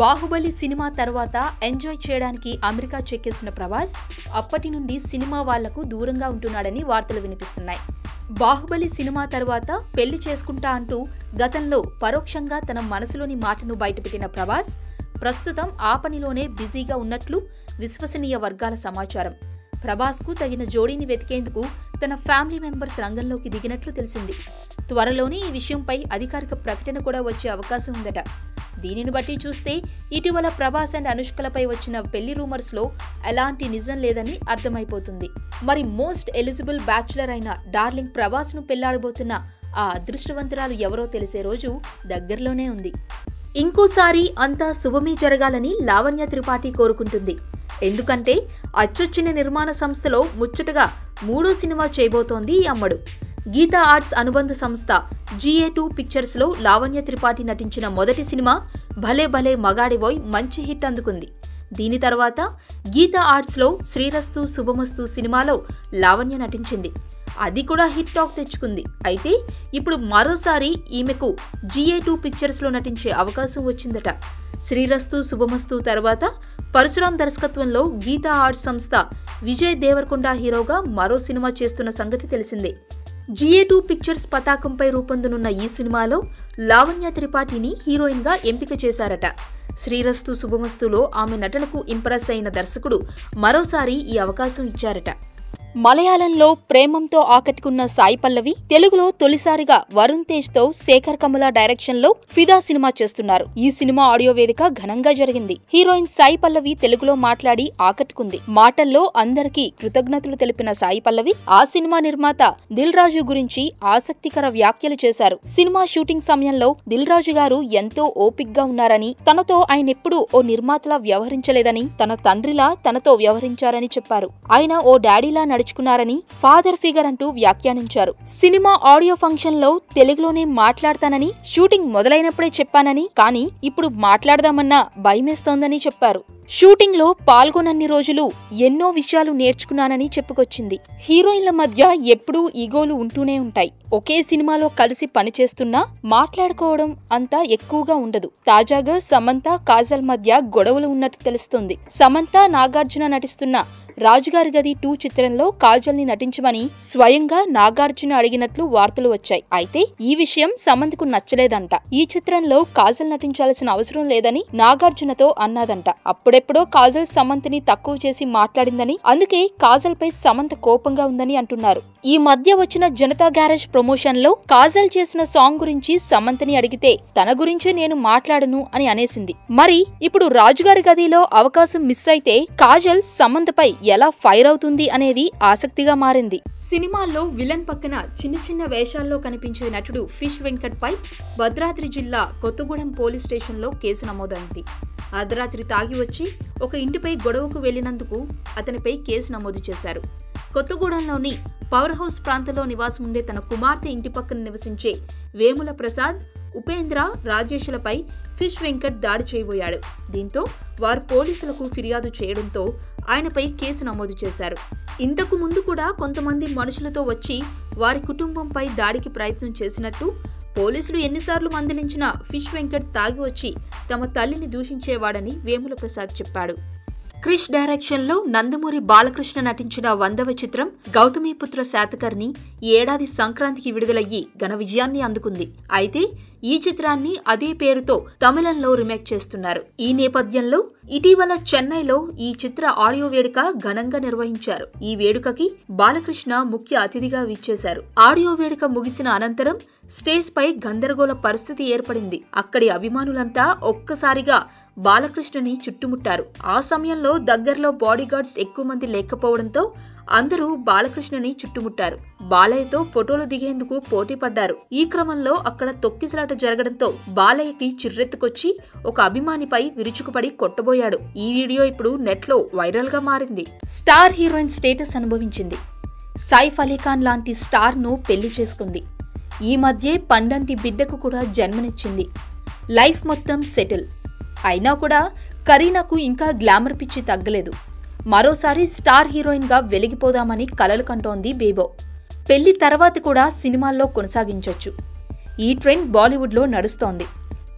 Baahubali cinema తర్వాత enjoy చేయడానికి America చెక్కేసిన ప్రభాస్ అప్పటి నుండి సినిమా వాళ్లకు దూరంగా ఉంటున్నాడని వార్తలు వినిపిస్తున్నాయి బాహుబలి సినిమా తర్వాత పెళ్లి చేసుకుంటా అంటూ గతంలో పరోక్షంగా తన మనసులోని మాటను బయటపెట్టిన ప్రభాస్ ప్రస్తుతం ఆ పనిలోనే బిజీగా ఉన్నట్లు విశ్వసనీయ వర్గాల సమాచారం ప్రభాస్కు తగిన జోడీని వెతికేందుకు తన ఫ్యామిలీ మెంబర్స్ రంగంలోకి దిగినట్లు తెలిసింది త్వరలోనే ఈ విషయంపై అధికారిక ప్రకటన కూడా వచ్చే అవకాశం ఉందట దీనిని బట్టి చూస్తే ఇటీవల ప్రభాస్ అండ్ అనుష్కలపై వచ్చిన పెళ్లి రూమర్స్ లో ఎలాంటి నిజం లేదని అర్థమైపోతుంది మరి మోస్ట్ ఎలిజిబుల్ బ్యాచులర్ అయిన డార్లింగ్ ప్రభాస్ ను పెళ్లాడబోతున్న ఆ అదృష్టవంతురాలు ఎవరో తెలిసే రోజు దగ్గరలోనే ఉంది ఇంకోసారి అంతా శుభమే జరగాలని లావణ్య త్రిపాఠి కోరుకుంటుంది ఎందుకంటే అచ్చొచ్చిన నిర్మాణ సంస్థలో ముచ్చటగా మూడో సినిమా చేయబోతోంది ఈ అమ్మడు గీతా ఆర్ట్స్ అనుబంధ సంస్థ జిఏ టూ పిక్చర్స్లో లావణ్య త్రిపాఠి నటించిన మొదటి సినిమా భలే భలే మగాడివోయ్ మంచి హిట్ అందుకుంది దీని తర్వాత గీతా ఆర్ట్స్లో శ్రీరస్తు శుభమస్తు సినిమాలో లావణ్య నటించింది అది కూడా హిట్ టాక్ తెచ్చుకుంది అయితే ఇప్పుడు మరోసారి ఈమెకు జిఏ టూ పిక్చర్స్లో నటించే అవకాశం వచ్చిందట శ్రీరస్తు శుభమస్తు తర్వాత పరశురాం దర్శకత్వంలో గీతా ఆర్ట్స్ సంస్థ విజయ్ దేవరకొండ హీరోగా మరో సినిమా చేస్తున్న సంగతి తెలిసిందే జిఏ టూ పిక్చర్స్ పతాకంపై రూపొందనున్న ఈ సినిమాలో లావణ్య త్రిపాఠిని హీరోయిన్గా ఎంపిక చేశారట శ్రీరస్తు శుభమస్తులో ఆమె నటనకు ఇంప్రెస్ అయిన దర్శకుడు మరోసారి ఈ అవకాశం ఇచ్చారట మలయాళంలో ప్రేమంతో ఆకట్టుకున్న సాయి పల్లవి తెలుగులో తొలిసారిగా వరుణ్ తేజ్ తో శేఖర్ కమల డైరెక్షన్ లో ఫిదా సినిమా చేస్తున్నారు ఈ సినిమా ఆడియో వేదిక ఘనంగా జరిగింది హీరోయిన్ సాయి పల్లవి తెలుగులో మాట్లాడి ఆకట్టుకుంది మాటల్లో అందరికీ కృతజ్ఞతలు తెలిపిన సాయి పల్లవి ఆ సినిమా నిర్మాత దిల్ రాజు గురించి ఆసక్తికర వ్యాఖ్యలు చేశారు సినిమా షూటింగ్ సమయంలో దిల్ రాజు గారు ఎంతో ఓపిగ్గా ఉన్నారని తనతో ఆయన ఎప్పుడూ ఓ నిర్మాతలా వ్యవహరించలేదని తన తండ్రిలా తనతో వ్యవహరించారని చెప్పారు ఆయన ఓ డాడీలా నడుచుకున్నారని ఫాదర్ ఫిగర్ అంటూ వ్యాఖ్యానించారు సినిమా ఆడియో ఫంక్షన్ లో తెలుగులోనే మాట్లాడతానని షూటింగ్ మొదలైనప్పుడే చెప్పానని కానీ ఇప్పుడు మాట్లాడదామన్నా భయమేస్తోందని చెప్పారు షూటింగ్ లో పాల్గొనన్ని రోజులు ఎన్నో విషయాలు నేర్చుకున్నానని చెప్పుకొచ్చింది హీరోయిన్ల మధ్య ఎప్పుడూ ఈగోలు ఉంటూనే ఉంటాయి ఒకే సినిమాలో కలిసి పనిచేస్తున్నా మాట్లాడుకోవడం అంతా ఎక్కువగా ఉండదు తాజాగా సమంత కాజల్ మధ్య గొడవలు ఉన్నట్టు తెలుస్తుంది సమంత నాగార్జున నటిస్తున్న రాజుగారి గది టూ చిత్రంలో కాజల్ ని నటించమని స్వయంగా నాగార్జున అడిగినట్లు వార్తలు వచ్చాయి అయితే ఈ విషయం సమంతకు నచ్చలేదంట ఈ చిత్రంలో కాజల్ నటించాల్సిన అవసరం లేదని నాగార్జునతో అన్నదంట అప్పుడెప్పుడో కాజల్ సమంతని తక్కువ చేసి మాట్లాడిందని అందుకే కాజల్ పై సమంత కోపంగా ఉందని అంటున్నారు ఈ మధ్య వచ్చిన జనతా గ్యారేజ్ ప్రమోషన్ లో కాజల్ చేసిన సాంగ్ గురించి సమంతని అడిగితే తన గురించే నేను మాట్లాడను అని అనేసింది మరి ఇప్పుడు రాజుగారి గదిలో అవకాశం మిస్ అయితే కాజల్ సమంతపై ఎలా ఫైర్ అవుతుంది అనేది ఆసక్తిగా మారింది సినిమాల్లో విలన్ పక్కన చిన్న చిన్న వేషాల్లో కనిపించే నటుడు ఫిష్ వెంకట్ పై భద్రాద్రి జిల్లా కొత్తగూడెం పోలీస్ స్టేషన్లో కేసు నమోదైంది అర్ధరాత్రి తాగి వచ్చి ఒక ఇంటిపై గొడవకు వెళ్లినందుకు అతనిపై కేసు నమోదు చేశారు కొత్తగూడెంలోని పవర్ హౌస్ ప్రాంతంలో నివాసం ఉండే తన కుమార్తె ఇంటి పక్కన నివసించే వేముల ప్రసాద్ ఉపేంద్ర రాజేష్లపై ఫిష్ వెంకట్ దాడి చేయబోయాడు దీంతో వారు పోలీసులకు ఫిర్యాదు చేయడంతో ఆయనపై కేసు నమోదు చేశారు ఇంతకు ముందు కూడా కొంతమంది మనుషులతో వచ్చి వారి కుటుంబంపై దాడికి ప్రయత్నం చేసినట్టు పోలీసులు ఎన్నిసార్లు మందలించినా ఫిష్ వెంకట్ తాగి వచ్చి తమ తల్లిని దూషించేవాడని వేముల ప్రసాద్ చెప్పాడు క్రిష్ డైరెక్షన్లో నందమూరి బాలకృష్ణ నటించిన వందవ చిత్రం గౌతమిపుత్ర శాతకర్ణి ఈ ఏడాది సంక్రాంతికి విడుదలయ్యి ఘన విజయాన్ని అందుకుంది అయితే ఈ చిత్రాన్ని అదే పేరుతో తమిళంలో రీమేక్ చేస్తున్నారు ఈ నేపథ్యంలో ఇటీవల చెన్నైలో ఈ చిత్ర ఆడియో వేడుక ఘనంగా నిర్వహించారు ఈ వేడుకకి బాలకృష్ణ ముఖ్య అతిథిగా విచ్చేశారు ఆడియో వేడుక ముగిసిన అనంతరం స్టేజ్ పై గందరగోళ పరిస్థితి ఏర్పడింది అక్కడి అభిమానులంతా ఒక్కసారిగా బాలకృష్ణని చుట్టుముట్టారు ఆ సమయంలో దగ్గరలో బాడీగార్డ్స్ ఎక్కువ మంది లేకపోవడంతో అందరూ బాలకృష్ణని చుట్టుముట్టారు బాలయ్యతో ఫోటోలు దిగేందుకు పోటీ పడ్డారు ఈ క్రమంలో అక్కడ తొక్కిసలాట జరగడంతో బాలయ్యకి చిర్రెత్తుకొచ్చి ఒక అభిమానిపై విరుచుకుపడి కొట్టబోయాడు ఈ వీడియో ఇప్పుడు నెట్లో వైరల్ గా మారింది స్టార్ హీరోయిన్ స్టేటస్ అనుభవించింది సైఫ్ అలీఖాన్ లాంటి స్టార్ ను పెళ్లి చేసుకుంది ఈ మధ్యే పండంటి బిడ్డకు కూడా జన్మనిచ్చింది లైఫ్ మొత్తం సెటిల్ అయినా కూడా కరీనాకు ఇంకా గ్లామర్ పిచ్చి తగ్గలేదు మరోసారి స్టార్ హీరోయిన్గా వెలిగిపోదామని కలలు కంటోంది బేబో పెళ్లి తర్వాత కూడా సినిమాల్లో కొనసాగించొచ్చు ఈ ట్రెండ్ బాలీవుడ్లో నడుస్తోంది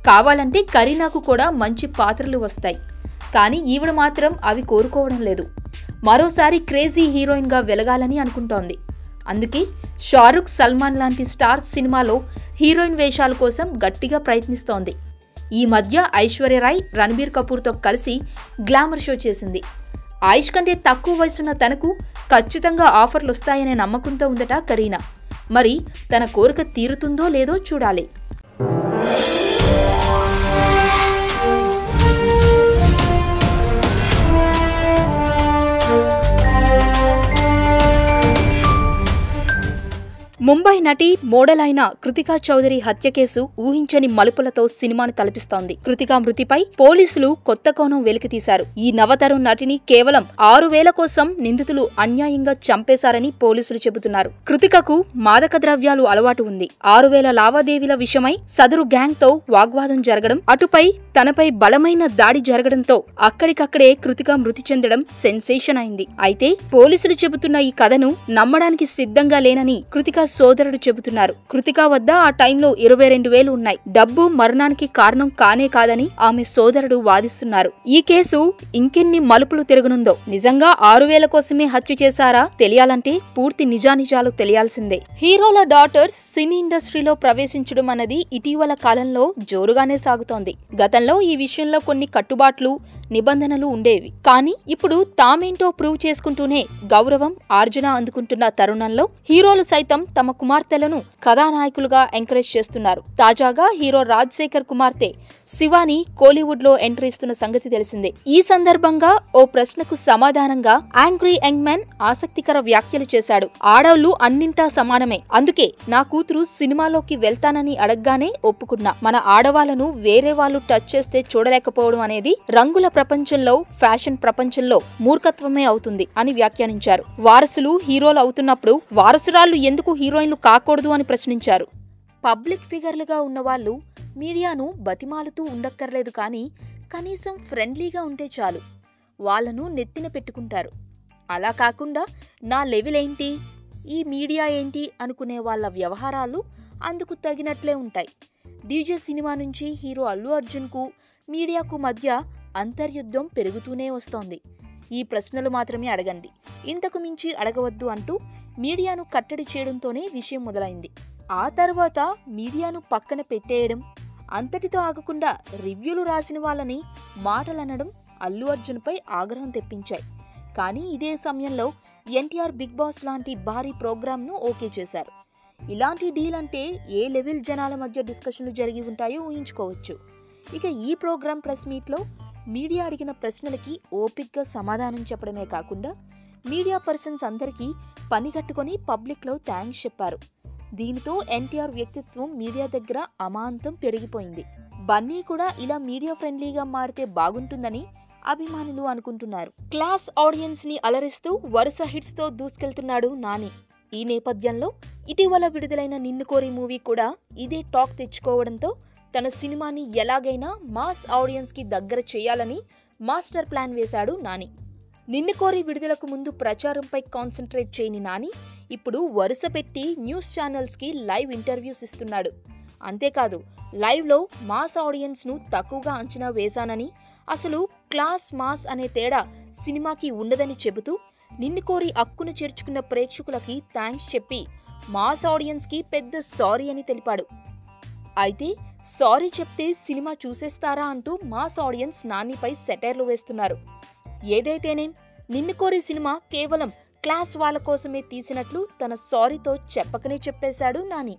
కావాలంటే కరీనాకు కూడా మంచి పాత్రలు వస్తాయి కానీ ఈవిడ మాత్రం అవి కోరుకోవడం లేదు మరోసారి క్రేజీ హీరోయిన్గా వెలగాలని అనుకుంటోంది అందుకే షారుఖ్ సల్మాన్ లాంటి స్టార్స్ సినిమాలో హీరోయిన్ వేషాల కోసం గట్టిగా ప్రయత్నిస్తోంది ఈ మధ్య ఐశ్వర్యరాయ్ రణబీర్ కపూర్తో కలిసి గ్లామర్ షో చేసింది ఆయుష్ కంటే తక్కువ వయసున్న తనకు ఖచ్చితంగా ఆఫర్లు వస్తాయనే నమ్మకంతో ఉందట కరీనా మరి తన కోరిక తీరుతుందో లేదో చూడాలి ముంబై నటి మోడల్ అయిన కృతికా చౌదరి హత్య కేసు ఊహించని మలుపులతో సినిమాను తలపిస్తోంది కృతికా మృతిపై పోలీసులు కొత్త కోణం వెలికితీశారు ఈ నవతరం నటిని కేవలం ఆరు వేల కోసం నిందితులు అన్యాయంగా చంపేశారని పోలీసులు చెబుతున్నారు కృతికకు మాదక ద్రవ్యాలు అలవాటు ఉంది ఆరు వేల లావాదేవీల విషయమై సదరు గ్యాంగ్ తో వాగ్వాదం జరగడం అటుపై తనపై బలమైన దాడి జరగడంతో అక్కడికక్కడే కృతిక మృతి చెందడం సెన్సేషన్ అయింది అయితే పోలీసులు చెబుతున్న ఈ కథను నమ్మడానికి సిద్ధంగా లేనని కృతిక సోదరుడు చెబుతున్నారు కృతిక వద్ద ఆ టైంలో ఇరవై రెండు వేలు ఉన్నాయి డబ్బు మరణానికి కారణం కానే కాదని ఆమె సోదరుడు వాదిస్తున్నారు ఈ కేసు ఇంకెన్ని మలుపులు తిరగనుందో నిజంగా ఆరు వేల కోసమే హత్య చేశారా తెలియాలంటే పూర్తి నిజానిజాలు తెలియాల్సిందే హీరోల డాటర్స్ సినీ ఇండస్ట్రీలో ప్రవేశించడం అన్నది ఇటీవల కాలంలో జోరుగానే సాగుతోంది గతంలో ఈ విషయంలో కొన్ని కట్టుబాట్లు నిబంధనలు ఉండేవి కానీ ఇప్పుడు తామేంటో ప్రూవ్ చేసుకుంటూనే గౌరవం ఆర్జన అందుకుంటున్న తరుణంలో హీరోలు సైతం తమ కుమార్తెలను కథానాయకులుగా ఎంకరేజ్ చేస్తున్నారు తాజాగా హీరో రాజశేఖర్ కుమార్తె శివాని కోలీవుడ్ లో ఎంట్రీ ఇస్తున్న సంగతి తెలిసిందే ఈ సందర్భంగా ఓ ప్రశ్నకు సమాధానంగా యాంగ్రీ యంగ్ మ్యాన్ ఆసక్తికర వ్యాఖ్యలు చేశాడు ఆడవాళ్లు అన్నింటా సమానమే అందుకే నా కూతురు సినిమాలోకి వెళ్తానని అడగగానే ఒప్పుకున్నా మన ఆడవాళ్లను వేరే వాళ్ళు టచ్ చేస్తే చూడలేకపోవడం అనేది రంగుల ప్రపంచంలో ఫ్యాషన్ ప్రపంచంలో మూర్ఖత్వమే అవుతుంది అని వ్యాఖ్యానించారు వారసులు హీరోలు అవుతున్నప్పుడు వారసురాళ్లు ఎందుకు హీరోయిన్లు కాకూడదు అని ప్రశ్నించారు పబ్లిక్ ఫిగర్లుగా ఉన్నవాళ్ళు మీడియాను బతిమాలుతూ ఉండక్కర్లేదు కానీ కనీసం ఫ్రెండ్లీగా ఉంటే చాలు వాళ్ళను నెత్తిన పెట్టుకుంటారు అలా కాకుండా నా లెవెల్ ఏంటి ఈ మీడియా ఏంటి అనుకునే వాళ్ళ వ్యవహారాలు అందుకు తగినట్లే ఉంటాయి డీజే సినిమా నుంచి హీరో అల్లు అర్జున్కు మీడియాకు మధ్య అంతర్యుద్ధం పెరుగుతూనే వస్తోంది ఈ ప్రశ్నలు మాత్రమే అడగండి ఇంతకు మించి అడగవద్దు అంటూ మీడియాను కట్టడి చేయడంతోనే విషయం మొదలైంది ఆ తర్వాత మీడియాను పక్కన పెట్టేయడం అంతటితో ఆగకుండా రివ్యూలు రాసిన వాళ్ళని మాటలనడం అల్లు అర్జున్పై ఆగ్రహం తెప్పించాయి కానీ ఇదే సమయంలో ఎన్టీఆర్ బిగ్ బాస్ లాంటి భారీ ప్రోగ్రాంను ఓకే చేశారు ఇలాంటి డీల్ అంటే ఏ లెవెల్ జనాల మధ్య డిస్కషన్లు జరిగి ఉంటాయో ఊహించుకోవచ్చు ఇక ఈ ప్రోగ్రాం ప్రెస్ మీట్లో మీడియా అడిగిన ప్రశ్నలకి ఓపిక్గా సమాధానం చెప్పడమే కాకుండా మీడియా పర్సన్స్ అందరికీ పని కట్టుకొని పబ్లిక్లో థ్యాంక్స్ చెప్పారు దీనితో ఎన్టీఆర్ వ్యక్తిత్వం మీడియా దగ్గర అమాంతం పెరిగిపోయింది బన్నీ కూడా ఇలా మీడియా ఫ్రెండ్లీగా మారితే బాగుంటుందని అభిమానులు అనుకుంటున్నారు క్లాస్ ఆడియన్స్ ని అలరిస్తూ వరుస హిట్స్ తో దూసుకెళ్తున్నాడు నాని ఈ నేపథ్యంలో ఇటీవల విడుదలైన నిన్ను కోరి మూవీ కూడా ఇదే టాక్ తెచ్చుకోవడంతో తన సినిమాని ఎలాగైనా మాస్ ఆడియన్స్ కి దగ్గర చేయాలని మాస్టర్ ప్లాన్ వేశాడు నాని నిన్ను కోరి విడుదలకు ముందు ప్రచారంపై కాన్సన్ట్రేట్ చేయని నాని ఇప్పుడు వరుస పెట్టి న్యూస్ ఛానల్స్కి లైవ్ ఇంటర్వ్యూస్ ఇస్తున్నాడు అంతేకాదు లైవ్లో మాస్ ఆడియన్స్ను తక్కువగా అంచనా వేశానని అసలు క్లాస్ మాస్ అనే తేడా సినిమాకి ఉండదని చెబుతూ నిన్ను కోరి అక్కును చేర్చుకున్న ప్రేక్షకులకి థ్యాంక్స్ చెప్పి మాస్ ఆడియన్స్కి పెద్ద సారీ అని తెలిపాడు అయితే సారీ చెప్తే సినిమా చూసేస్తారా అంటూ మాస్ ఆడియన్స్ నానిపై సెటైర్లు వేస్తున్నారు ఏదైతేనేం నిన్ను కోరి సినిమా కేవలం క్లాస్ వాళ్ళ కోసమే తీసినట్లు తన సారీతో చెప్పకనే చెప్పేశాడు నాని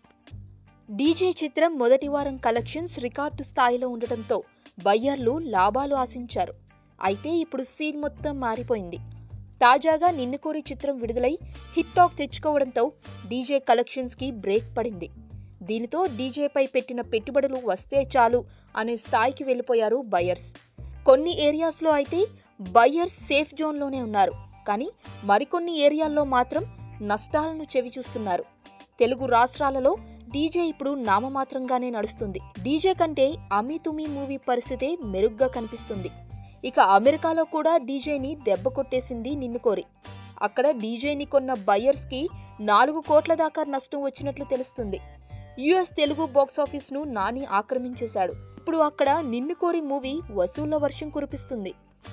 డీజే చిత్రం మొదటి వారం కలెక్షన్స్ రికార్డు స్థాయిలో ఉండటంతో బయ్యర్లు లాభాలు ఆశించారు అయితే ఇప్పుడు సీన్ మొత్తం మారిపోయింది తాజాగా నిన్ను కోరి చిత్రం విడుదలై హిట్ టాక్ తెచ్చుకోవడంతో డీజే కలెక్షన్స్కి బ్రేక్ పడింది దీనితో డీజేపై పెట్టిన పెట్టుబడులు వస్తే చాలు అనే స్థాయికి వెళ్ళిపోయారు బయర్స్ కొన్ని ఏరియాస్లో అయితే బయ్యర్స్ సేఫ్ జోన్లోనే ఉన్నారు కానీ మరికొన్ని ఏరియాల్లో మాత్రం నష్టాలను చవిచూస్తున్నారు తెలుగు రాష్ట్రాలలో డీజే ఇప్పుడు నామమాత్రంగానే నడుస్తుంది డీజే కంటే అమీతుమీ మూవీ పరిస్థితే మెరుగ్గా కనిపిస్తుంది ఇక అమెరికాలో కూడా డీజేని దెబ్బ కొట్టేసింది నిన్ను కోరి అక్కడ డీజేని కొన్న బయ్యర్స్కి నాలుగు కోట్ల దాకా నష్టం వచ్చినట్లు తెలుస్తుంది యుఎస్ తెలుగు బాక్సాఫీస్ను నాని ఆక్రమించేశాడు ఇప్పుడు అక్కడ నిన్ను కోరి మూవీ వసూళ్ల వర్షం కురిపిస్తుంది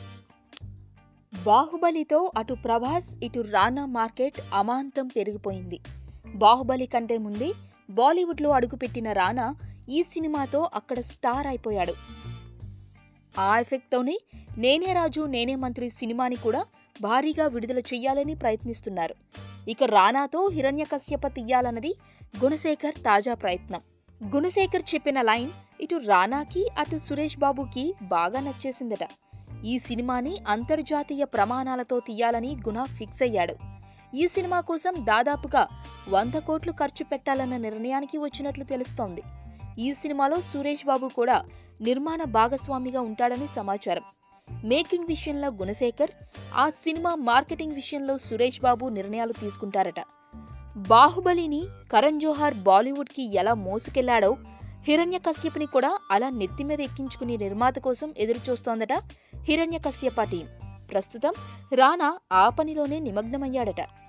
బాహుబలితో అటు ప్రభాస్ ఇటు రానా మార్కెట్ అమాంతం పెరిగిపోయింది బాహుబలి కంటే ముందే బాలీవుడ్లో అడుగుపెట్టిన రానా ఈ సినిమాతో అక్కడ స్టార్ అయిపోయాడు ఆ ఎఫెక్ట్తోనే నేనే రాజు నేనే మంత్రి సినిమాని కూడా భారీగా విడుదల చెయ్యాలని ప్రయత్నిస్తున్నారు ఇక రానాతో హిరణ్యకశ్యప తీయాలన్నది గుణశేఖర్ తాజా ప్రయత్నం గుణశేఖర్ చెప్పిన లైన్ ఇటు రానాకి అటు సురేష్ బాబుకి బాగా నచ్చేసిందట ఈ సినిమాని అంతర్జాతీయ ప్రమాణాలతో తీయాలని గుణ ఫిక్స్ అయ్యాడు ఈ సినిమా కోసం దాదాపుగా వంద కోట్లు ఖర్చు పెట్టాలన్న నిర్ణయానికి వచ్చినట్లు తెలుస్తోంది ఈ సినిమాలో సురేష్ బాబు కూడా నిర్మాణ భాగస్వామిగా ఉంటాడని సమాచారం మేకింగ్ విషయంలో గుణశేఖర్ ఆ సినిమా మార్కెటింగ్ విషయంలో సురేష్ బాబు నిర్ణయాలు తీసుకుంటారట బాహుబలిని కరణ్ జోహార్ బాలీవుడ్కి ఎలా మోసుకెళ్లాడో హిరణ్యకశ్యప్ని కూడా అలా నెత్తి మీద ఎక్కించుకునే నిర్మాత కోసం ఎదురుచూస్తోందట హిరణ్యకశ్యప టీం ప్రస్తుతం రానా ఆ పనిలోనే నిమగ్నమయ్యాడట